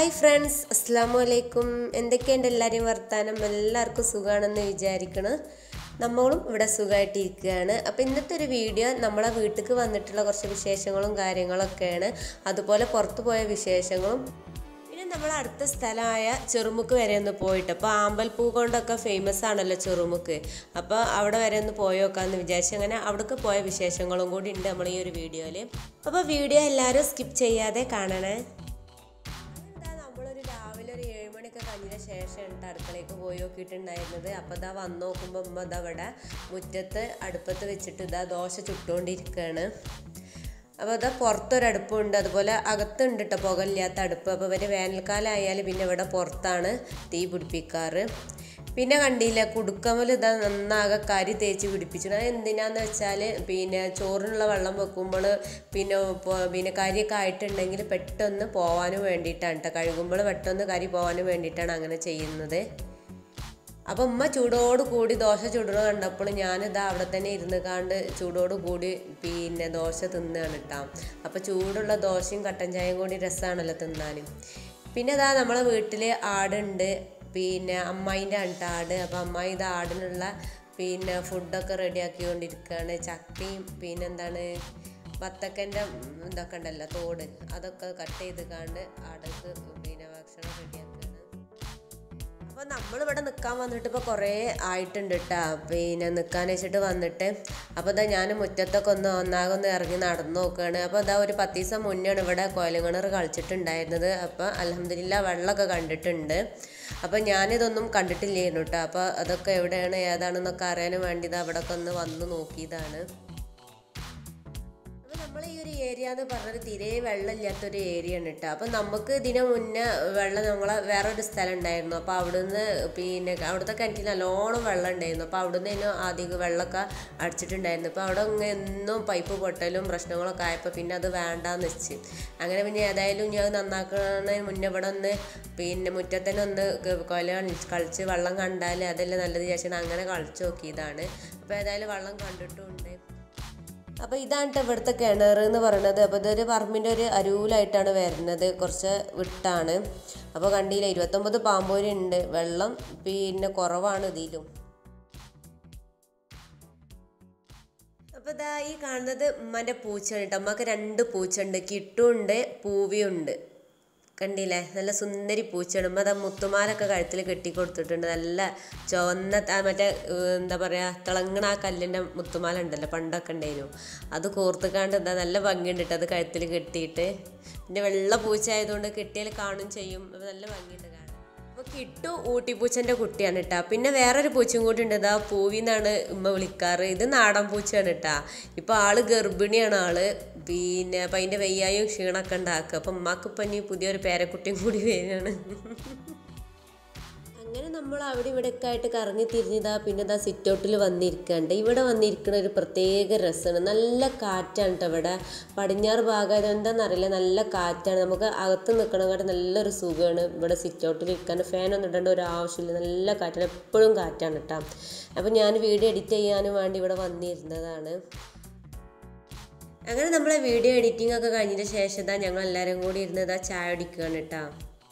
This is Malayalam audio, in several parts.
ഹായ് ഫ്രണ്ട്സ് അസ്സാമു അലൈക്കും എന്തൊക്കെയുണ്ട് എല്ലാവരെയും വർത്താനം എല്ലാവർക്കും സുഖമാണെന്ന് വിചാരിക്കണ് നമ്മളും ഇവിടെ സുഖമായിട്ടിരിക്കുകയാണ് അപ്പോൾ ഇന്നത്തെ ഒരു വീഡിയോ നമ്മളെ വീട്ടിലേക്ക് വന്നിട്ടുള്ള കുറച്ച് വിശേഷങ്ങളും കാര്യങ്ങളൊക്കെയാണ് അതുപോലെ പുറത്തു പോയ വിശേഷങ്ങളും പിന്നെ നമ്മൾ അടുത്ത സ്ഥലമായ ചെറുമുക്ക് വരെ ഒന്ന് പോയിട്ട് അപ്പോൾ ആമ്പൽപ്പൂ കൊണ്ടൊക്കെ ഫേമസ് ആണല്ലോ ചെറുമുക്ക് അപ്പോൾ അവിടെ വരെ ഒന്ന് പോയോക്കാന്ന് വിചാരിച്ചു അങ്ങനെ അവിടേക്ക് പോയ വിശേഷങ്ങളും കൂടി ഉണ്ട് നമ്മൾ ഈ ഒരു വീഡിയോയിൽ അപ്പോൾ വീഡിയോ എല്ലാവരും സ്കിപ്പ് ചെയ്യാതെ കാണണേ എന്താ നമ്മളൊരു രാവിലെ ഒരു ഏഴ് മണിയൊക്കെ കഴിഞ്ഞതിന് ശേഷം ഉണ്ട് അടുക്കളയ്ക്ക് പോയി നോക്കിയിട്ടുണ്ടായിരുന്നത് അപ്പോൾ ഇതാ വന്ന് നോക്കുമ്പോൾ ഉമ്മ ഇതാ ഇവിടെ മുറ്റത്ത് അടുപ്പത്ത് വെച്ചിട്ട് ഇതാ ദോശ ചുട്ടുകൊണ്ടിരിക്കുകയാണ് അപ്പോൾ ഇതാ പുറത്തൊരടുപ്പുണ്ട് അതുപോലെ അകത്തുണ്ട് കേട്ടോ പുകയില്ലാത്ത അടുപ്പ് അപ്പോൾ ഇവർ വേനൽക്കാലം പിന്നെ ഇവിടെ പുറത്താണ് തീ പിടിപ്പിക്കാറ് പിന്നെ കണ്ടില്ല കുടുക്കമൽ ഇതാ നന്നാകെ കരി തേച്ച് പിടിപ്പിച്ചിട്ട് അത് എന്തിനാന്ന് വെച്ചാൽ പിന്നെ ചോറിനുള്ള വെള്ളം വെക്കുമ്പോൾ പിന്നെ പൊ- പിന്നെ കരിയൊക്കെ ആയിട്ടുണ്ടെങ്കിൽ പെട്ടെന്ന് പോകാനും വേണ്ടിയിട്ടാണ് കേട്ടോ കഴുകുമ്പോൾ പെട്ടെന്ന് കരി പോകാനും വേണ്ടിയിട്ടാണ് അങ്ങനെ ചെയ്യുന്നത് അപ്പം ഉമ്മ ചൂടോട് കൂടി ദോശ ചുടണ കണ്ടപ്പോൾ ഞാനിതാ അവിടെ തന്നെ ഇരുന്ന് കാണ്ട് ചൂടോട് കൂടി പിന്നെ ദോശ തിന്നുകയാണ് കേട്ടോ അപ്പോൾ ചൂടുള്ള ദോശയും കട്ടൻ ചായയും കൂടി രസമാണല്ലോ തിന്നാനും പിന്നെ ഇതാ നമ്മളെ വീട്ടിൽ ആടുണ്ട് പിന്നെ അമ്മായിൻ്റെ ആണ് ആട് അപ്പോൾ അമ്മായി ഇത് ആടിനുള്ള പിന്നെ ഫുഡൊക്കെ റെഡിയാക്കിക്കൊണ്ടിരിക്കുകയാണ് ചക്കയും പിന്നെ എന്താണ് വത്തക്കൻ്റെ ഇതൊക്കെ ഉണ്ടല്ലോ തോട് അതൊക്കെ കട്ട് ചെയ്ത് കാണ്ട് ആടക്ക് പിന്നെ ഭക്ഷണം റെഡിയാക്കുകയാണ് അപ്പോൾ നമ്മളിവിടെ നിൽക്കാൻ വന്നിട്ട് ഇപ്പോൾ കുറേ ആയിട്ടുണ്ട് കേട്ടോ പിന്നെ നിൽക്കാൻ വെച്ചിട്ട് വന്നിട്ട് അപ്പോൾ ഇതാ ഞാൻ മുറ്റത്തൊക്കെ ഒന്ന് ഒന്നാകെ ഒന്ന് ഇറങ്ങി നടന്നു നോക്കുകയാണ് അപ്പോൾ ഇതാ ഒരു പത്ത് ദിവസം മുന്നെയാണ് ഇവിടെ കോയലങ്ങിണർ കളിച്ചിട്ടുണ്ടായിരുന്നത് അപ്പോൾ അലഹമില്ല വെള്ളമൊക്കെ കണ്ടിട്ടുണ്ട് അപ്പോൾ ഞാനിതൊന്നും കണ്ടിട്ടില്ലായിരുന്നു കേട്ടോ അപ്പോൾ അതൊക്കെ എവിടെയാണ് ഏതാണെന്നൊക്കെ അറിയാനും വേണ്ടി ഇത് അവിടെയൊക്കെ ഒന്ന് വന്ന് നോക്കിയതാണ് അപ്പോൾ നമ്മൾ ഈ ഒരു ഏരിയ എന്ന് പറഞ്ഞത് തീരെ വെള്ളമില്ലാത്തൊരു ഏരിയ ആണ് കേട്ടോ അപ്പോൾ നമുക്ക് ഇതിന് മുന്നേ വെള്ളം നമ്മളെ വേറൊരു സ്ഥലം ഉണ്ടായിരുന്നു അപ്പോൾ അവിടുന്ന് പിന്നെ അവിടുത്തെ കിണറ്റിൽ നല്ലോണം വെള്ളം ഉണ്ടായിരുന്നു അപ്പോൾ അവിടുന്ന് തന്നെ അധികം വെള്ളമൊക്കെ അടിച്ചിട്ടുണ്ടായിരുന്നു അപ്പോൾ അവിടെ ഇങ്ങനെ എന്നും പൈപ്പ് പൊട്ടലും പ്രശ്നങ്ങളൊക്കെ ആയപ്പോൾ പിന്നെ അത് വേണ്ടാന്ന് വെച്ച് അങ്ങനെ പിന്നെ ഏതായാലും ഞാൻ നന്നാക്കുന്നതിന് മുന്നേ ഇവിടെ ഒന്ന് പിന്നെ മുറ്റത്തന്നെ ഒന്ന് കൊല കളിച്ച് വെള്ളം കണ്ടാൽ അതല്ലേ നല്ലത് വിചാരിച്ചാൽ അങ്ങനെ കളിച്ച് നോക്കിയതാണ് അപ്പോൾ ഏതായാലും വെള്ളം കണ്ടിട്ടുമുണ്ട് അപ്പോൾ ഇതാണ് ട്ടോ ഇവിടുത്തെ കിണർ എന്ന് പറയുന്നത് അപ്പോൾ ഇതൊരു പറമ്പിൻ്റെ ഒരു അരൂലായിട്ടാണ് വരുന്നത് കുറച്ച് വിട്ടാണ് അപ്പോൾ കണ്ടില്ല ഇരുപത്തൊമ്പത് പാമ്പോരി ഉണ്ട് വെള്ളം പിന്നെ കുറവാണ് ഇതിലും അപ്പോൾ ഇതാ ഈ കാണുന്നത് ഉമ്മൻ്റെ പൂച്ചയാണ് കേട്ടോ ഉമ്മക്ക് രണ്ട് പൂച്ചയുണ്ട് കിട്ടുണ്ട് പൂവിയുണ്ട് കണ്ടില്ലേ നല്ല സുന്ദരി പൂച്ചയാണ് ഉമ്മ അതാ മുത്തുമാലൊക്കെ കഴുത്തിൽ കെട്ടി കൊടുത്തിട്ടുണ്ട് നല്ല ചുവന്ന ആ മറ്റേ ഏർ, എന്താ പറയുക തിളങ്ങണ ആ കല്ലിൻ്റെ മുത്തുമാല ഉണ്ടല്ലോ പണ്ടൊക്കെ ഉണ്ടായിരുന്നു അത് കോർത്തുകാണ്ട് എന്താ നല്ല ഭംഗിയുണ്ട് കേട്ടോ അത് കഴുത്തിൽ കെട്ടിയിട്ട് പിന്നെ വെള്ള പൂച്ച ആയതുകൊണ്ട് കെട്ടിയാൽ കാണും ചെയ്യും അപ്പോൾ നല്ല ഭംഗിയുണ്ട് കാണാൻ അപ്പോൾ കിട്ടു ഊട്ടിപ്പൂച്ചൻ്റെ കുട്ടിയാണ് കേട്ടാ പിന്നെ വേറൊരു പൂച്ചയും കൂടി ഉണ്ട് ഇതാ പൂവിന്നാണ് ഉമ്മ വിളിക്കാറ് ഇത് നാടൻ പൂച്ചയാണ് കേട്ടാ ഇപ്പോൾ ആള് ഗർഭിണിയാണ് ആള് പിന്നെ അപ്പം അതിൻ്റെ വയ്യായും ക്ഷീണമൊക്കെ ഉണ്ടാക്കുക അപ്പം ഉമ്മാക്ക് ഇപ്പം ഇനി പുതിയൊരു പേരക്കുട്ടിയും കൂടി വരികയാണ് അങ്ങനെ നമ്മൾ അവിടെ ഇവിടെ ഒക്കെ ആയിട്ട് കറങ്ങി തിരിഞ്ഞതാ പിന്നെ ഇതാ സിറ്റ് ഔട്ടിൽ വന്നിരിക്കണ്ട് ഇവിടെ വന്നിരിക്കുന്ന ഒരു പ്രത്യേക രസമാണ് നല്ല കാറ്റാണ് കേട്ടോ ഇവിടെ പടിഞ്ഞാറ് ഭാഗമായത് എന്താണെന്നറിയില്ല നല്ല കാറ്റാണ് നമുക്ക് അകത്ത് നിൽക്കണങ്ങാട്ട് നല്ലൊരു സുഖമാണ് ഇവിടെ സിറ്റ് ഔട്ടിൽ ഇരിക്കാൻ ഫാനൊന്നും ഇടേണ്ട ഒരു ആവശ്യമില്ല നല്ല കാറ്റാണ് എപ്പോഴും കാറ്റാണ് കേട്ടോ അപ്പം ഞാൻ വീഡിയോ എഡിറ്റ് ചെയ്യാനും വേണ്ടി ഇവിടെ വന്നിരുന്നതാണ് അങ്ങനെ നമ്മളെ വീഡിയോ എഡിറ്റിംഗ് ഒക്കെ കഴിഞ്ഞതിന് ശേഷം ഇതാ ഞങ്ങൾ എല്ലാവരും കൂടി ഇരുന്നതാ ചായ അടിക്കുകയാണ് കേട്ടോ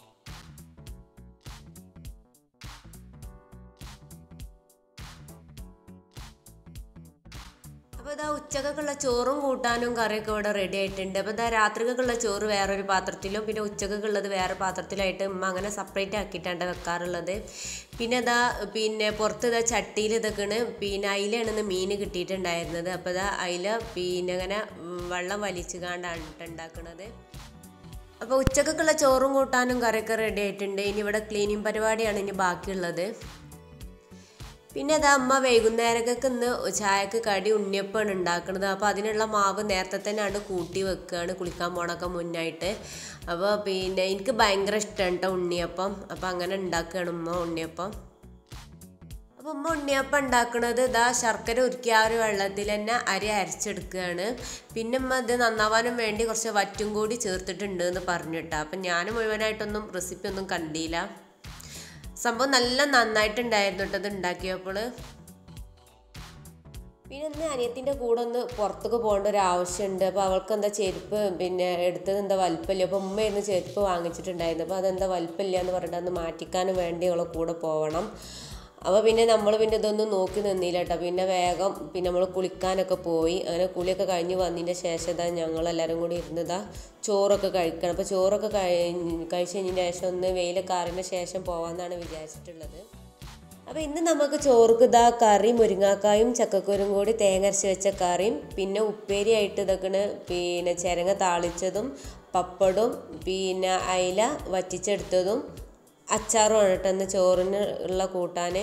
അപ്പോൾ ഇതാ ഉച്ചക്കൊക്കെയുള്ള ചോറും കൂട്ടാനും കറിയൊക്കെ ഇവിടെ റെഡി ആയിട്ടുണ്ട് അപ്പോൾ ഇതാ രാത്രിക്കൊക്കെയുള്ള ചോറ് വേറൊരു പാത്രത്തിലും പിന്നെ ഉച്ചക്കൊക്കെയുള്ളത് വേറെ പാത്രത്തിലായിട്ട് ഉമ്മ അങ്ങനെ സെപ്പറേറ്റ് ആക്കിയിട്ടാണ് വെക്കാറുള്ളത് പിന്നെ ഇതാ പിന്നെ പുറത്ത് ഇതാ ചട്ടിയിൽ ഇതൊക്കെയാണ് പിന്നെ അയിലാണ് മീൻ കിട്ടിയിട്ടുണ്ടായിരുന്നത് അപ്പോൾ ഇതാ അയില പിന്നെ അങ്ങനെ ഉം, വെള്ളം വലിച്ചു കാണ്ടാണ് ട്ടോ ഉണ്ടാക്കുന്നത് അപ്പോൾ ഉച്ചക്കൊക്കെയുള്ള ചോറും കൂട്ടാനും കറിയൊക്കെ റെഡി ആയിട്ടുണ്ട് ഇനി ഇവിടെ ക്ലീനിങ് പരിപാടിയാണ് ഇനി ബാക്കിയുള്ളത് പിന്നെ അതാ അമ്മ വൈകുന്നേരക്കൊക്കെ ഇന്ന് ചായക്ക് കടി ഉണ്ണിയപ്പമാണ് ഉണ്ടാക്കുന്നത് അപ്പോൾ അതിനുള്ള മാവ് നേരത്തെ തന്നെ ആണ് കൂട്ടി വെക്കുകയാണ് കുളിക്കാൻ പോണൊക്കെ മുന്നായിട്ട് അപ്പോൾ പിന്നെ എനിക്ക് ഭയങ്കര ഇഷ്ടമാണ് കേട്ടോ ഉണ്ണിയപ്പം അപ്പോൾ അങ്ങനെ ഉണ്ടാക്കുകയാണ് ഉമ്മ ഉണ്ണിയപ്പം അപ്പോൾ ഉമ്മ ഉണ്ണിയപ്പം ഉണ്ടാക്കുന്നത് ഇതാ ശർക്കര ഉരുക്കി ആ ഒരു വെള്ളത്തിൽ തന്നെ അരി അരച്ചെടുക്കുകയാണ് പിന്നെ ഉമ്മ ഇത് നന്നാവാനും വേണ്ടി കുറച്ച് വറ്റും കൂടി ചേർത്തിട്ടുണ്ട് എന്ന് പറഞ്ഞിട്ടാ അപ്പം ഞാൻ മുഴുവനായിട്ടൊന്നും റെസിപ്പി ഒന്നും കണ്ടില്ല സംഭവം നല്ല നന്നായിട്ടുണ്ടായിരുന്നു കേട്ടോ ഇത് ഉണ്ടാക്കിയപ്പോൾ പിന്നെ ഇന്ന് അനിയത്തിൻ്റെ കൂടെ ഒന്ന് പുറത്തേക്ക് പോകേണ്ട ഒരു ആവശ്യമുണ്ട് അപ്പോൾ അവൾക്ക് എന്താ ചെരുപ്പ് പിന്നെ എടുത്തത് എന്താ വലിപ്പമില്ല അപ്പോൾ ഉമ്മയായിരുന്നു ചെരുപ്പ് വാങ്ങിച്ചിട്ടുണ്ടായിരുന്നു അപ്പോൾ അതെന്താ വലിപ്പമില്ല എന്ന് പറഞ്ഞിട്ട് അന്ന് മാറ്റിക്കാനും വേണ്ടി അവളെ കൂടെ പോകണം അപ്പോൾ പിന്നെ നമ്മൾ പിന്നെ ഇതൊന്നും നോക്കി നിന്നില്ല കേട്ടോ പിന്നെ വേഗം പിന്നെ നമ്മൾ കുളിക്കാനൊക്കെ പോയി അങ്ങനെ കുളിയൊക്കെ കഴിഞ്ഞ് വന്നതിൻ്റെ ശേഷം ഇതാ ഞങ്ങളെല്ലാവരും കൂടി ഇരുന്നതാ ചോറൊക്കെ കഴിക്കണം അപ്പോൾ ചോറൊക്കെ കഴിഞ്ഞ് കഴിച്ച് കഴിഞ്ഞതിന് ശേഷം ഒന്ന് വെയിലൊക്കെ ആറിന് ശേഷം പോകാമെന്നാണ് വിചാരിച്ചിട്ടുള്ളത് അപ്പോൾ ഇന്ന് നമുക്ക് ചോർക്ക് ഇതാ കറി മുരിങ്ങാക്കായും ചക്കക്കുരും കൂടി തേങ്ങ അരച്ച് വെച്ച കറിയും പിന്നെ ഉപ്പേരിയായിട്ട് ഇതൊക്കെ പിന്നെ ചിരങ്ങ താളിച്ചതും പപ്പടും പിന്നെ അയില വറ്റിച്ചെടുത്തതും അച്ചാറുമാണ് കേട്ടോ ഇന്ന് ചോറിന് ഉള്ള കൂട്ടാൻ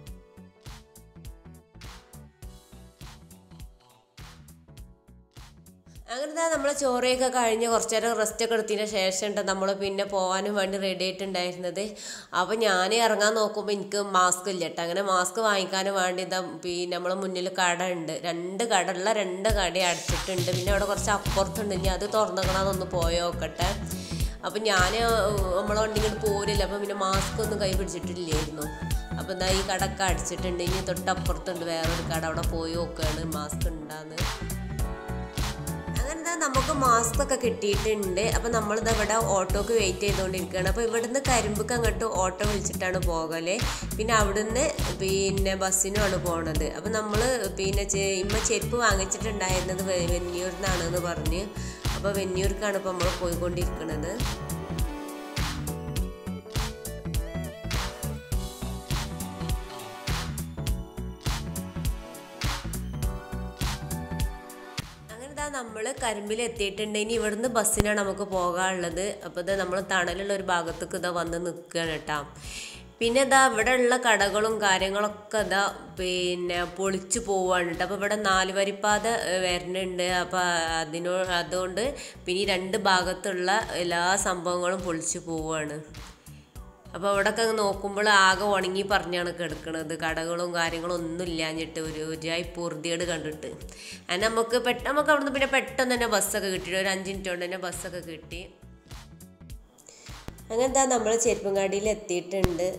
അങ്ങനത്തെ നമ്മൾ ചോറയൊക്കെ കഴിഞ്ഞ് കുറച്ച് നേരം റെസ്റ്റ് ഒക്കെ എടുത്തതിന് ശേഷം ഉണ്ട് നമ്മൾ പിന്നെ പോകാനും വേണ്ടി റെഡി ആയിട്ടുണ്ടായിരുന്നത് അപ്പോൾ ഞാൻ ഇറങ്ങാൻ നോക്കുമ്പോൾ എനിക്ക് മാസ്ക് ഇല്ല കേട്ടോ അങ്ങനെ മാസ്ക് വാങ്ങിക്കാനും വേണ്ടി ഇതാ പിന്നെ നമ്മളെ മുന്നിൽ കട ഉണ്ട് രണ്ട് കട ഉള്ള രണ്ട് കട അടച്ചിട്ടുണ്ട് പിന്നെ അവിടെ കുറച്ച് അപ്പുറത്തുണ്ട് ഇനി അത് തുറന്നിക്കണമെന്നൊന്ന് പോയി നോക്കട്ടെ അപ്പം ഞാൻ നമ്മളെ വണ്ടി ഇങ്ങോട്ട് പോരില്ല അപ്പം പിന്നെ മാസ്ക് ഒന്നും കൈ പിടിച്ചിട്ടില്ലായിരുന്നു അപ്പം എന്താ ഈ കടക്കെ അടിച്ചിട്ടുണ്ട് ഇനി തൊട്ടപ്പുറത്തുണ്ട് വേറൊരു കട അവിടെ പോയി നോക്കുകയാണ് മാസ്ക് ഉണ്ടാന്ന് അങ്ങനെ നമുക്ക് മാസ്ക് ഒക്കെ കിട്ടിയിട്ടുണ്ട് അപ്പം നമ്മളിത് ഇവിടെ ഓട്ടോക്ക് വെയിറ്റ് ചെയ്തുകൊണ്ടിരിക്കുകയാണ് അപ്പോൾ ഇവിടുന്ന് കരിമ്പക്ക് അങ്ങോട്ട് ഓട്ടോ വിളിച്ചിട്ടാണ് പോകല് പിന്നെ അവിടുന്ന് പിന്നെ ബസ്സിനുമാണ് പോണത് അപ്പം നമ്മൾ പിന്നെ ചെ- ഇമ്മ ചെരുപ്പ് വാങ്ങിച്ചിട്ടുണ്ടായിരുന്നത് വെ- വെന്നിയൂർന്നാണെന്ന് പറഞ്ഞ് അപ്പോൾ വെന്നിയൂർക്കാണ് ഇപ്പോൾ നമ്മൾ പോയിക്കൊണ്ടിരിക്കുന്നത് അങ്ങനെ ഇതാ നമ്മൾ കരിമ്പിൽ എത്തിയിട്ടുണ്ട് ഇനി ഇവിടുന്ന് ബസ്സിനാണ് നമുക്ക് പോകാനുള്ളത് അപ്പോൾ ഇത് നമ്മൾ തണലുള്ള ഒരു ഭാഗത്തേക്ക് ഇതാ വന്ന് നിൽക്കുകയാണ് കേട്ടോ പിന്നെ ഇതാ ഇവിടെ ഉള്ള കടകളും കാര്യങ്ങളൊക്കെ ഇതാ പിന്നെ പൊളിച്ചു പോവാണ് കേട്ടോ അപ്പോൾ ഇവിടെ നാല് വരിപ്പാത ഏഹ്, വരുന്നുണ്ട് അപ്പോൾ അതിനോ അതുകൊണ്ട് പിന്നെ ഈ രണ്ട് ഭാഗത്തുള്ള എല്ലാ സംഭവങ്ങളും പൊളിച്ചു പോവുകയാണ് അപ്പോൾ അവിടെയൊക്കെ നോക്കുമ്പോൾ ആകെ ഉണങ്ങി പറഞ്ഞാണ് കിടക്കുന്നത് കടകളും കാര്യങ്ങളും ഒന്നും ഇല്ലാഞ്ഞിട്ട് ഒരു ജായി പൊറുതിയേട് കണ്ടിട്ട് അതിന് നമുക്ക് പെട്ടെന്ന് നമുക്ക് അവിടുന്ന് പിന്നെ പെട്ടെന്ന് തന്നെ ബസ്സൊക്കെ കിട്ടി ഒരു അഞ്ച് മിനിറ്റ് കൊണ്ട് തന്നെ ബസ്സൊക്കെ കിട്ടി അങ്ങനത്തെ നമ്മൾ ചെരുപ്പുംകാടിയിൽ എത്തിയിട്ടുണ്ട്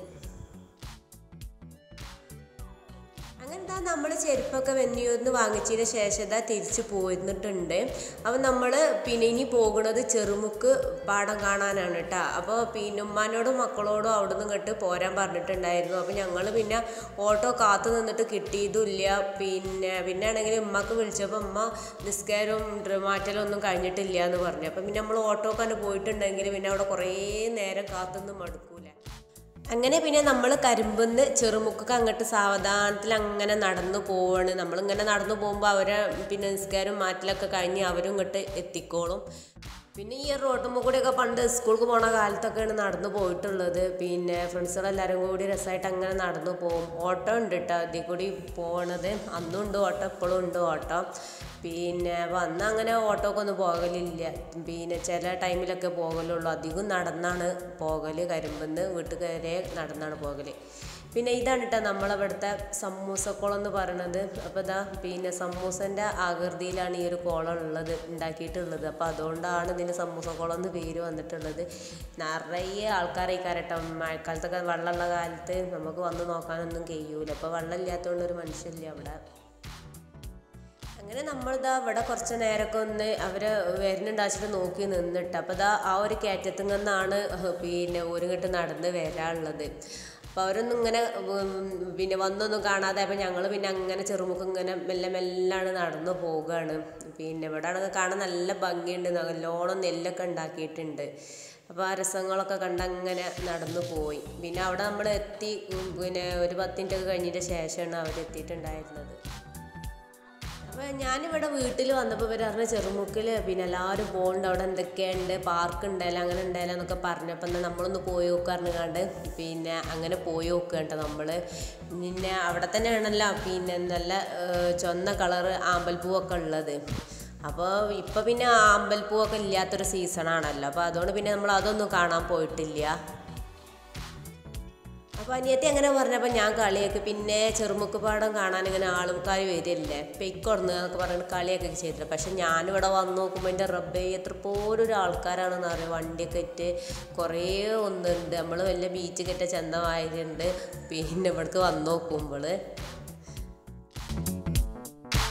അങ്ങനത്തെ നമ്മൾ ചെരുപ്പൊക്കെ വെന്നിയൊന്ന് വാങ്ങിച്ചതിന് ശേഷം ഇതാ തിരിച്ച് പോന്നിട്ടുണ്ട് അപ്പം നമ്മൾ പിന്നെ ഇനി പോകുന്നത് ചെറുമുക്ക് പാടം കാണാനാണ് കേട്ടോ അപ്പോൾ പിന്നെ ഉമ്മാനോടും മക്കളോടും അവിടെ നിന്ന് ഇങ്ങോട്ട് പോരാൻ പറഞ്ഞിട്ടുണ്ടായിരുന്നു അപ്പോൾ ഞങ്ങൾ പിന്നെ ഓട്ടോ കാത്തു നിന്നിട്ട് കിട്ടിയതുമില്ല പിന്നെ പിന്നെ ആണെങ്കിൽ ഉമ്മക്ക് വിളിച്ചപ്പോൾ ഉമ്മ നിസ്കാരവും ഡ്ര- മാറ്റലും ഒന്നും കഴിഞ്ഞിട്ടില്ല എന്ന് പറഞ്ഞു അപ്പം പിന്നെ നമ്മൾ ഓട്ടോക്കാണ് പോയിട്ടുണ്ടെങ്കിൽ പിന്നെ അവിടെ കുറേ നേരം കാത്തുനിന്ന് മടുക്കൂല അങ്ങനെ പിന്നെ നമ്മൾ കരിമ്പെന്ന് ചെറുമുക്കൊക്കെ അങ്ങോട്ട് സാവധാനത്തിൽ അങ്ങനെ നടന്നു പോവാണ് നമ്മളിങ്ങനെ നടന്നു പോകുമ്പോൾ അവരെ പിന്നെ നിസ്കാരം മാറ്റലൊക്കെ കഴിഞ്ഞ് അവരും ഇങ്ങോട്ട് എത്തിക്കോളും പിന്നെ ഈ റോട്ടുമ്പോൾ കൂടിയൊക്കെ പണ്ട് സ്കൂൾക്ക് പോണ കാലത്തൊക്കെയാണ് നടന്നു പോയിട്ടുള്ളത് പിന്നെ ഫ്രണ്ട്സുകളെല്ലാവരും കൂടി രസമായിട്ട് അങ്ങനെ നടന്നു പോകും ഓട്ടോ ഉണ്ട് കേട്ടോ അതിൽ കൂടി പോണത് അന്നും ഉണ്ട് ഓട്ടോ ഇപ്പോഴും ഉണ്ട് ഓട്ടോ പിന്നെ വന്ന് അങ്ങനെ ഓട്ടോക്കൊന്നും പോകലില്ല പിന്നെ ചില ടൈമിലൊക്കെ പോകലുള്ളൂ അധികം നടന്നാണ് പോകല് കരിമ്പെന്ന് വീട്ടിൽ കയറിയ നടന്നാണ് പോകല് പിന്നെ ഇതാണ് കേട്ടോ നമ്മളവിടുത്തെ സമൂസക്കുളം എന്ന് പറയണത് അപ്പോൾ ഇതാ പിന്നെ സമൂസൻ്റെ ആകൃതിയിലാണ് ഈ ഒരു കുളം ഉള്ളത് ഉണ്ടാക്കിയിട്ടുള്ളത് അപ്പോൾ അതുകൊണ്ടാണ് ഇതിന് സമൂസക്കുളം എന്ന് പേര് വന്നിട്ടുള്ളത് നിറയെ ആൾക്കാരെ കരട്ടോ മഴക്കാലത്തൊക്കെ വെള്ളമുള്ള കാലത്ത് നമുക്ക് വന്ന് നോക്കാനൊന്നും കഴിയൂല അപ്പോൾ വെള്ളം ഇല്ലാത്തതുകൊണ്ട് ഒരു മനുഷ്യരില്ല അവിടെ അങ്ങനെ നമ്മളിതാ ഇവിടെ കുറച്ച് നേരമൊക്കെ ഒന്ന് അവർ വരുന്നുണ്ടാച്ചിട്ട് നോക്കി നിന്നിട്ട് അപ്പോൾ ഇതാ ആ ഒരു കയറ്റത്തിൽ നിന്നാണ് പിന്നെ ഒരുങ്ങിട്ട് നടന്ന് വരാനുള്ളത് അപ്പോൾ അവരൊന്നും ഇങ്ങനെ ഉം, പിന്നെ വന്നൊന്നും കാണാതെ അപ്പോൾ ഞങ്ങൾ പിന്നെ അങ്ങനെ ചെറുമുക്ക് ഇങ്ങനെ മെല്ലെ മെല്ലാണ് നടന്നു പോവുകയാണ് പിന്നെ ഇവിടെ ആണെങ്കിൽ കാണാൻ നല്ല ഭംഗിയുണ്ട് നല്ലോണം നെല്ലൊക്കെ ഉണ്ടാക്കിയിട്ടുണ്ട് അപ്പോൾ ആ രസങ്ങളൊക്കെ കണ്ട് അങ്ങനെ നടന്നു പോയി പിന്നെ അവിടെ നമ്മൾ എത്തി ഉം, പിന്നെ ഒരു പത്ത് മിനിറ്റ് ഒക്കെ കഴിഞ്ഞതിൻ്റെ ശേഷമാണ് അവർ എത്തിയിട്ടുണ്ടായിരുന്നത് അപ്പോൾ ഞാനിവിടെ വീട്ടിൽ വന്നപ്പോൾ ഇവർ പറഞ്ഞ ചെറുമുക്കിൽ പിന്നെ എല്ലാവരും പോകുന്നുണ്ട് അവിടെ എന്തൊക്കെയുണ്ട് പാർക്ക് ഉണ്ടല്ലോ അങ്ങനെ ഉണ്ടല്ലോ എന്നൊക്കെ പറഞ്ഞപ്പോൾ എന്നാൽ നമ്മളൊന്ന് പോയി നോക്കാറിന് കണ്ട് പിന്നെ അങ്ങനെ പോയി നോക്കുക കേട്ടോ നമ്മൾ പിന്നെ അവിടെ തന്നെയാണല്ലോ പിന്നെ നല്ല ഏഹ്, ചുവന്ന കളറ് ആമ്പൽപ്പൂവൊക്കെ ഉള്ളത് അപ്പോൾ ഇപ്പോൾ പിന്നെ ആമ്പൽപ്പൂവൊക്കെ ഇല്ലാത്തൊരു സീസണാണല്ലോ അപ്പോൾ അതുകൊണ്ട് പിന്നെ നമ്മൾ അതൊന്നും കാണാൻ പോയിട്ടില്ല അപ്പോൾ അനിയത്തി അങ്ങനെ പറഞ്ഞപ്പോൾ ഞാൻ കളിയൊക്കെ പിന്നെ ചെറുമുക്ക് പാടം കാണാൻ ഇങ്ങനെ ആൾക്കാർ വരില്ലേ പെയ്ക്കൊടന്ന് എന്നൊക്കെ പറഞ്ഞിട്ട് കളിയൊക്കെ ചെയ്തില്ല പക്ഷെ ഞാനിവിടെ വന്ന് നോക്കുമ്പോൾ എൻ്റെ റബ്ബേ എത്ര പോലൊരു ആൾക്കാരാണെന്ന് അറിയാം വണ്ടിയൊക്കെ ഇട്ട് കുറേ ഒന്നുണ്ട് നമ്മൾ വല്ല ബീച്ച് കെറ്റ ചന്തമായതുണ്ട് പിന്നെ ഇവിടേക്ക് വന്ന് നോക്കുമ്പോൾ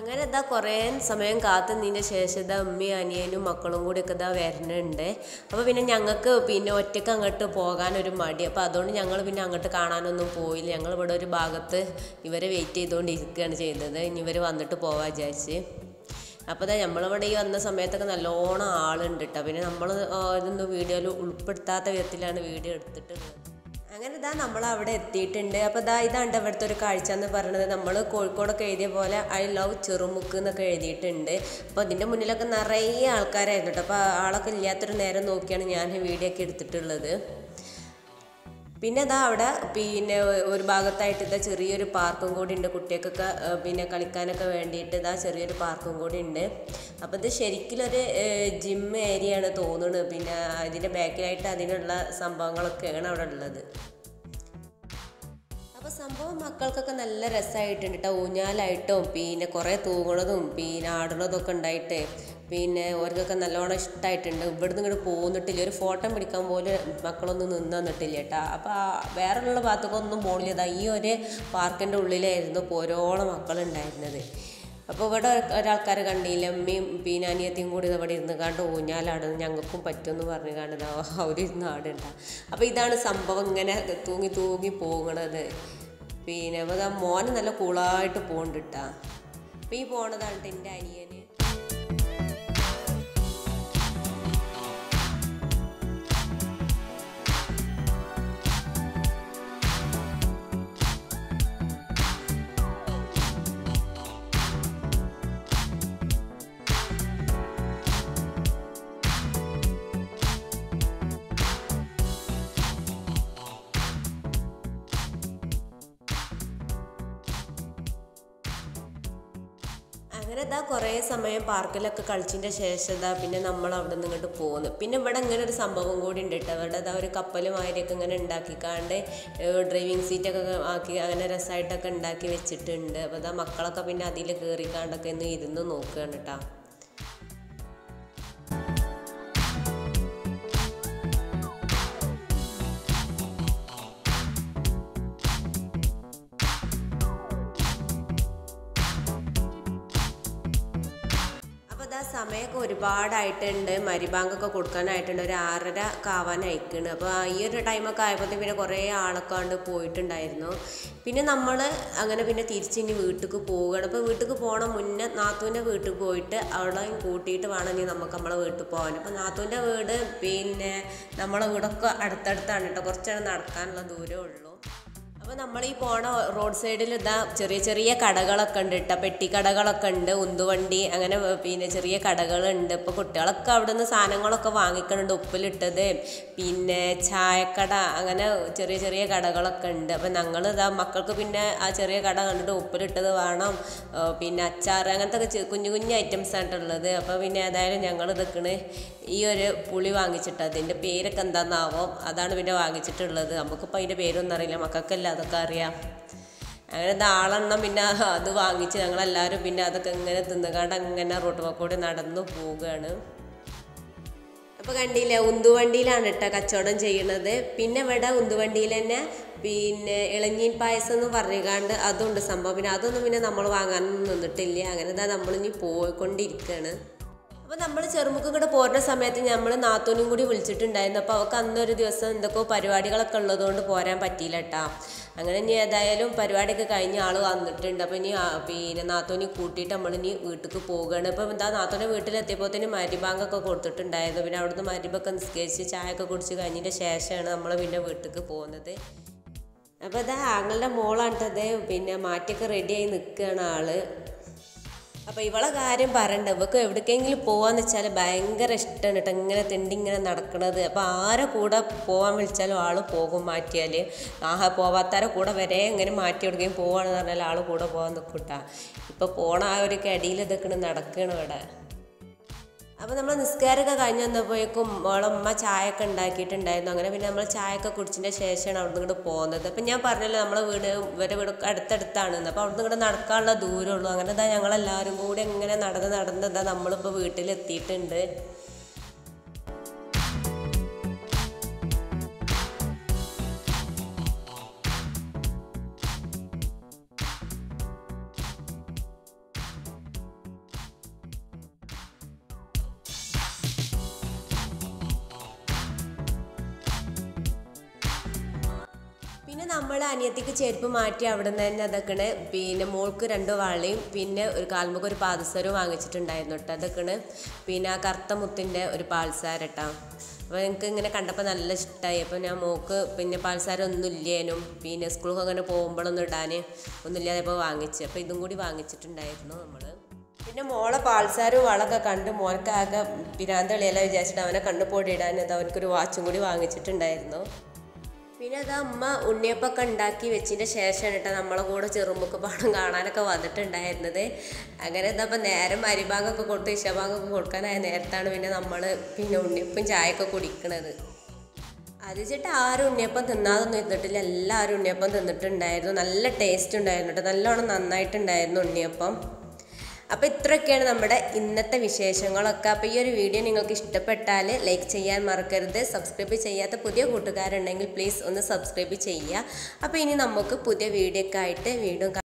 അങ്ങനെ ഇതാ കുറേ സമയം കാത്തു നിന്നതിന് ശേഷം ഇതാ ഉമ്മയും അനിയനും മക്കളും കൂടി ഒക്കെ ഇതാ വരുന്നുണ്ട് അപ്പോൾ പിന്നെ ഞങ്ങൾക്ക് പിന്നെ ഒറ്റയ്ക്ക് അങ്ങോട്ട് പോകാനൊരു മടി അപ്പോൾ അതുകൊണ്ട് ഞങ്ങൾ പിന്നെ അങ്ങോട്ട് കാണാനൊന്നും പോയില്ല ഞങ്ങൾ ഇവിടെ ഒരു ഭാഗത്ത് ഇവരെ വെയിറ്റ് ചെയ്തുകൊണ്ട് ഇരിക്കുകയാണ് ചെയ്തത് ഇനി ഇവർ വന്നിട്ട് പോവാൻ വിചാരിച്ച് അപ്പോൾ ഇതാ നമ്മളിവിടെ ഈ വന്ന സമയത്തൊക്കെ നല്ലോണം ആളുണ്ട് കേട്ടോ പിന്നെ നമ്മൾ ഇതൊന്നും വീഡിയോയിൽ ഉൾപ്പെടുത്താത്ത വിധത്തിലാണ് വീഡിയോ എടുത്തിട്ടുള്ളത് അങ്ങനെ ഇതാ നമ്മൾ അവിടെ എത്തിയിട്ടുണ്ട് അപ്പോൾ ഇതാ ഇതാണ്ട് ഇവിടുത്തെ ഒരു കാഴ്ച എന്ന് പറയുന്നത് നമ്മൾ കോഴിക്കോടൊക്കെ എഴുതിയ പോലെ ഐ ലവ് ചെറുമുക്ക് എന്നൊക്കെ എഴുതിയിട്ടുണ്ട് അപ്പോൾ അതിൻ്റെ മുന്നിലൊക്കെ നിറയെ ആൾക്കാരായിരുന്നു കേട്ടോ അപ്പോൾ ആളൊക്കെ ഇല്ലാത്തൊരു നേരം നോക്കിയാണ് ഞാൻ വീഡിയോ ഒക്കെ എടുത്തിട്ടുള്ളത് പിന്നെ ഇതാ അവിടെ പിന്നെ ഒരു ഭാഗത്തായിട്ട് ഇതാ ചെറിയൊരു പാർക്കും കൂടി ഉണ്ട് കുട്ടികൾക്കൊക്കെ ഏഹ്, പിന്നെ കളിക്കാനൊക്കെ വേണ്ടിയിട്ട് ഇതാ ചെറിയൊരു പാർക്കും കൂടി ഉണ്ട് അപ്പോൾ ഇത് ശരിക്കുമൊരു ജിം ഏരിയ ആണ് തോന്നുന്നത് പിന്നെ ഇതിൻ്റെ ബാക്കിലായിട്ട് അതിനുള്ള സംഭവങ്ങളൊക്കെയാണ് അവിടെ ഉള്ളത് അപ്പോൾ സംഭവം മക്കൾക്കൊക്കെ നല്ല രസമായിട്ടുണ്ട് കേട്ടോ ഊഞ്ഞാലായിട്ടും പിന്നെ കുറേ തൂങ്ങണതും പിന്നെ ആടുന്നതൊക്കെ ഉണ്ടായിട്ട് പിന്നെ അവർക്കൊക്കെ നല്ലോണം ഇഷ്ടമായിട്ടുണ്ട് ഇവിടുന്ന് ഇങ്ങോട്ട് പോന്നിട്ടില്ല ഒരു ഫോട്ടോ പിടിക്കാൻ പോലും മക്കളൊന്നും നിന്ന് തന്നിട്ടില്ല കേട്ടോ അപ്പോൾ വേറെയുള്ള ഭാഗത്തൊക്കെ പോണില്ല ഇതാ ഈ ഒരു പാർക്കിൻ്റെ ഉള്ളിലായിരുന്നു പോരോളം മക്കളുണ്ടായിരുന്നത് അപ്പോൾ ഇവിടെ ഒരാൾക്കാർ കണ്ടില്ല അമ്മയും പിന്നെ അനിയത്തിയും കൂടി ഇവിടെ ഇരുന്ന് കണ്ട് ഊഞ്ഞാലാടുന്നു ഞങ്ങൾക്കും പറ്റുമെന്ന് പറഞ്ഞു കണ്ടത് അവരിരുന്ന് ആടുണ്ട അപ്പോൾ ഇതാണ് സംഭവം ഇങ്ങനെ തൂങ്ങി തൂങ്ങി പോകണത് പിന്നെ അപ്പോൾ ദാ മോന് നല്ല കൂളായിട്ട് പോകുന്നുണ്ട് കേട്ടാ അപ്പോൾ ഈ പോണതാണ് ട്ടോ എൻ്റെ അനിയന് അങ്ങനെ ഇതാ കുറേ സമയം പാർക്കിലൊക്കെ കളിച്ചതിൻ്റെ ശേഷം ഇതാ പിന്നെ നമ്മൾ അവിടെ നിന്ന് ഇങ്ങോട്ട് പോകുന്നു പിന്നെ ഇവിടെ ഇങ്ങനെ ഒരു സംഭവം കൂടി ഉണ്ട് കേട്ടോ ഇവിടെ ഇതാ ഒരു കപ്പൽ മാതിരിയൊക്കെ ഇങ്ങനെ ഉണ്ടാക്കിക്കാണ്ട് ഡ്രൈവിംഗ് സീറ്റൊക്കെ ആക്കി അങ്ങനെ രസമായിട്ടൊക്കെ ഉണ്ടാക്കി വെച്ചിട്ടുണ്ട് അപ്പോൾ ഇതാ മക്കളൊക്കെ പിന്നെ അതിൽ കയറിക്കാണ്ടൊക്കെ ഒന്ന് ഇരുന്ന് നോക്കുകയാണ് കേട്ടോ അപ്പോൾ ഇതാ സമയമൊക്കെ ഒരുപാടായിട്ടുണ്ട് മരിബാങ്കൊക്കെ കൊടുക്കാനായിട്ടുണ്ട് ഒരു ആറര കാവാൻ അയക്കണ് അപ്പോൾ ഈ ഒരു ടൈമൊക്കെ ആയപ്പോഴത്തേക്കും പിന്നെ കുറേ ആളൊക്കെ കണ്ട് പോയിട്ടുണ്ടായിരുന്നു പിന്നെ നമ്മൾ അങ്ങനെ പിന്നെ തിരിച്ച് ഇനി വീട്ടിലേക്ക് പോവുകയാണ് അപ്പോൾ വീട്ടിലേക്ക് പോകണ മുന്നേ നാത്തൂൻ്റെ വീട്ടിൽ പോയിട്ട് അവിടെ കൂട്ടിയിട്ട് വേണം ഇനി നമുക്ക് നമ്മളെ വീട്ടിൽ പോകാൻ അപ്പോൾ നാത്തൂൻ്റെ വീട് പിന്നെ നമ്മളെ വീടൊക്കെ അടുത്തടുത്താണ് കേട്ടോ കുറച്ചാണ് നടക്കാനുള്ള ദൂരമേ ഉള്ളൂ അപ്പോൾ നമ്മൾ ഈ പോണ റോഡ് സൈഡിൽ ഇതാ ചെറിയ ചെറിയ കടകളൊക്കെ ഉണ്ട് കേട്ടോ പെട്ടിക്കടകളൊക്കെ ഉണ്ട് ഉന്തുവണ്ടി അങ്ങനെ വ- പിന്നെ ചെറിയ കടകളുണ്ട് ഇപ്പോൾ കുട്ടികളൊക്കെ അവിടെ നിന്ന് സാധനങ്ങളൊക്കെ വാങ്ങിക്കുന്നുണ്ട് ഉപ്പിലിട്ടത് പിന്നെ ചായക്കട അങ്ങനെ ചെറിയ ചെറിയ കടകളൊക്കെ ഉണ്ട് അപ്പോൾ ഞങ്ങൾ ഇതാ മക്കൾക്ക് പിന്നെ ആ ചെറിയ കട കണ്ടിട്ട് ഉപ്പിലിട്ടത് വേണം ആ, പിന്നെ അച്ചാർ അങ്ങനത്തെ ഒക്കെ ചെ- കുഞ്ഞു കുഞ്ഞു ഐറ്റംസ് ആയിട്ടുള്ളത് അപ്പോൾ പിന്നെ ഏതായാലും ഞങ്ങൾ ഇതൊക്കെ ഈ ഒരു പുളി വാങ്ങിച്ചിട്ട് അതിൻ്റെ പേരൊക്കെ എന്താണെന്നാവോ അതാണ് പിന്നെ വാങ്ങിച്ചിട്ടുള്ളത് നമുക്കിപ്പോൾ അതിൻ്റെ പേരൊന്നും അറിയില്ല മക്കൾക്കല്ല അതൊക്കെ അറിയാം അങ്ങനെ നാളെണ്ണം പിന്നെ അത് വാങ്ങിച്ച് ഞങ്ങളെല്ലാവരും പിന്നെ അതൊക്കെ ഇങ്ങനെ തിന്നുകാണ്ട് അങ്ങനെ റോട്ട് കൂടെ നടന്നു പോവുകയാണ് അപ്പോൾ കണ്ടില്ലേ ഉന്തുവണ്ടിയിലാണ് കേട്ടോ കച്ചവടം ചെയ്യണത് പിന്നെ ഇവിടെ ഉന്തുവണ്ടിയിൽ തന്നെ പിന്നെ ഇളഞ്ഞീൻ പായസം എന്ന് പറഞ്ഞുകാണ്ട് അതുണ്ട് സംഭവം പിന്നെ അതൊന്നും പിന്നെ നമ്മൾ വാങ്ങാനൊന്നും നിന്നിട്ടില്ല അങ്ങനെ ഇതാ നമ്മളിനി പോയിക്കൊണ്ടിരിക്കുകയാണ് അപ്പോൾ നമ്മൾ ചെറുമുക്ക് ഇങ്ങോട്ട് പോരുന്ന സമയത്ത് നമ്മൾ നാത്തൂനും കൂടി വിളിച്ചിട്ടുണ്ടായിരുന്നു അപ്പോൾ അവൾക്ക് അന്നൊരു ദിവസം എന്തൊക്കെയോ പരിപാടികളൊക്കെ ഉള്ളതുകൊണ്ട് പോരാൻ പറ്റിയില്ല കേട്ടാ അങ്ങനെ ഇനി ഏതായാലും പരിപാടിയൊക്കെ കഴിഞ്ഞ ആൾ വന്നിട്ടുണ്ട് അപ്പോൾ ഇനി ആ, പിന്നെ നാത്തൂനി കൂട്ടിയിട്ട് നമ്മൾ ഇനി വീട്ടിലേക്ക് പോവുകയാണ് അപ്പോൾ എന്താ നാത്തൂൻ്റെ വീട്ടിലെത്തിയപ്പോൾ തന്നെ മരിബാങ്കൊക്കെ കൊടുത്തിട്ടുണ്ടായിരുന്നു പിന്നെ അവിടുന്ന് മരിബൊക്കെ നിസ്കരിച്ച് ചായയൊക്കെ കുടിച്ച് കഴിഞ്ഞതിൻ്റെ ശേഷമാണ് നമ്മൾ പിന്നെ വീട്ടിലേക്ക് പോകുന്നത് അപ്പോൾ ഇതാ ആങ്ങളുടെ മോളാണിട്ടത് പിന്നെ മാറ്റിയൊക്കെ റെഡിയായി നിൽക്കുകയാണ് ആള് അപ്പോൾ ഇവളെ കാര്യം പറയണ്ട ഇവക്ക് എവിടേക്കെങ്കിലും പോവാന്ന് വെച്ചാൽ ഭയങ്കര ഇഷ്ടമാണ് കേട്ടോ ഇങ്ങനെ തെണ്ടി ഇങ്ങനെ നടക്കണത് അപ്പോൾ ആരെ കൂടെ പോവാൻ വിളിച്ചാലും ആൾ പോകും മാറ്റിയാൽ ആഹാ പോവാത്താരെ കൂടെ വരെ ഇങ്ങനെ മാറ്റി എവിടേക്കും പോവാണെന്ന് പറഞ്ഞാൽ ആൾ കൂടെ പോകാൻ നിൽക്കൂട്ടാ ഇപ്പോൾ പോണ ആ ഒരു കടിയിൽ ഇതൊക്കെ നടക്കണം ഇവിടെ അപ്പോൾ നമ്മൾ നിസ്കാരമൊക്കെ കഴിഞ്ഞ് വന്നപ്പോഴേക്കും മോളമ്മ ചായ ഒക്കെ ഉണ്ടാക്കിയിട്ടുണ്ടായിരുന്നു അങ്ങനെ പിന്നെ നമ്മൾ ചായ ഒക്കെ കുടിച്ചതിൻ്റെ ശേഷമാണ് അവിടെ നിന്ന് ഇങ്ങോട്ട് പോകുന്നത് അപ്പം ഞാൻ പറഞ്ഞല്ലോ നമ്മളെ വീട് ഇവരെ വീട് അടുത്തടുത്താണ് അപ്പോൾ അവിടെ നിന്ന് ഇങ്ങോട്ട് നടക്കാനുള്ള ദൂരമുള്ളൂ അങ്ങനെ ഇതാ ഞങ്ങളെല്ലാവരും കൂടി ഇങ്ങനെ നടന്ന് നടന്ന് ഇതാ നമ്മളിപ്പോൾ വീട്ടിലെത്തിയിട്ടുണ്ട് നമ്മൾ അനിയത്തിക്ക് ചെരുപ്പ് മാറ്റി അവിടെ നിന്ന് തന്നെ അതൊക്കെയാണ് പിന്നെ മോൾക്ക് രണ്ട് വളയും പിന്നെ ഒരു കാൽമുഖ ഒരു പാദസരവും വാങ്ങിച്ചിട്ടുണ്ടായിരുന്നു കേട്ടോ അതൊക്കെയാണ് പിന്നെ ആ കറുത്ത മുത്തിൻ്റെ ഒരു പാൽസാരട്ടാ അപ്പോൾ എനിക്ക് ഇങ്ങനെ കണ്ടപ്പോൾ നല്ല ഇഷ്ടമായി അപ്പോൾ ഞാൻ മോക്ക് പിന്നെ പാൽസാരം ഒന്നും ഇല്ലേനും പിന്നെ സ്കൂളിൽ അങ്ങനെ പോകുമ്പോഴൊന്നും ഇടാൻ ഒന്നുമില്ലാതെ ഇപ്പോൾ വാങ്ങിച്ച് അപ്പോൾ ഇതും കൂടി വാങ്ങിച്ചിട്ടുണ്ടായിരുന്നു നമ്മൾ പിന്നെ മോളെ പാൽസാരും വളമൊക്കെ കണ്ട് മോനക്കാകെ പിരാന്തളിയെല്ലാം വിചാരിച്ചിട്ട് അവനെ കണ്ണുപോടി ഇടാൻ അത് അവനക്കൊരു വാച്ചും കൂടി വാങ്ങിച്ചിട്ടുണ്ടായിരുന്നു പിന്നെ അത് അമ്മ ഉണ്ണിയപ്പൊക്കെ ഉണ്ടാക്കി വെച്ചതിൻ്റെ ശേഷമാണ് കേട്ടോ നമ്മളെ കൂടെ ചെറുമ്പൊക്കെ പാടം കാണാനൊക്കെ വന്നിട്ടുണ്ടായിരുന്നത് അങ്ങനെ ഇതപ്പോൾ നേരം അരിഭാഗമൊക്കെ കൊടുത്ത് ഇഷഭാഗമൊക്കെ കൊടുക്കാനായ നേരത്താണ് പിന്നെ നമ്മൾ പിന്നെ ഉണ്ണിയപ്പം ചായയൊക്കെ കുടിക്കണത് അത് വെച്ചിട്ട് ആരും ഉണ്ണിയപ്പം തിന്നാതൊന്നും ഇരുന്നിട്ടില്ല എല്ലാവരും ഉണ്ണിയപ്പം തിന്നിട്ടുണ്ടായിരുന്നു നല്ല ടേസ്റ്റ് ഉണ്ടായിരുന്നു കേട്ടോ നല്ലോണം നന്നായിട്ടുണ്ടായിരുന്നു ഉണ്ണിയപ്പം അപ്പോൾ ഇത്രയൊക്കെയാണ് നമ്മുടെ ഇന്നത്തെ വിശേഷങ്ങളൊക്കെ അപ്പോൾ ഈ ഒരു വീഡിയോ നിങ്ങൾക്ക് ഇഷ്ടപ്പെട്ടാൽ ലൈക്ക് ചെയ്യാൻ മറക്കരുത് സബ്സ്ക്രൈബ് ചെയ്യാത്ത പുതിയ കൂട്ടുകാരുണ്ടെങ്കിൽ പ്ലീസ് ഒന്ന് സബ്സ്ക്രൈബ് ചെയ്യുക അപ്പോൾ ഇനി നമുക്ക് പുതിയ വീഡിയോ ഒക്കെ ആയിട്ട് വീണ്ടും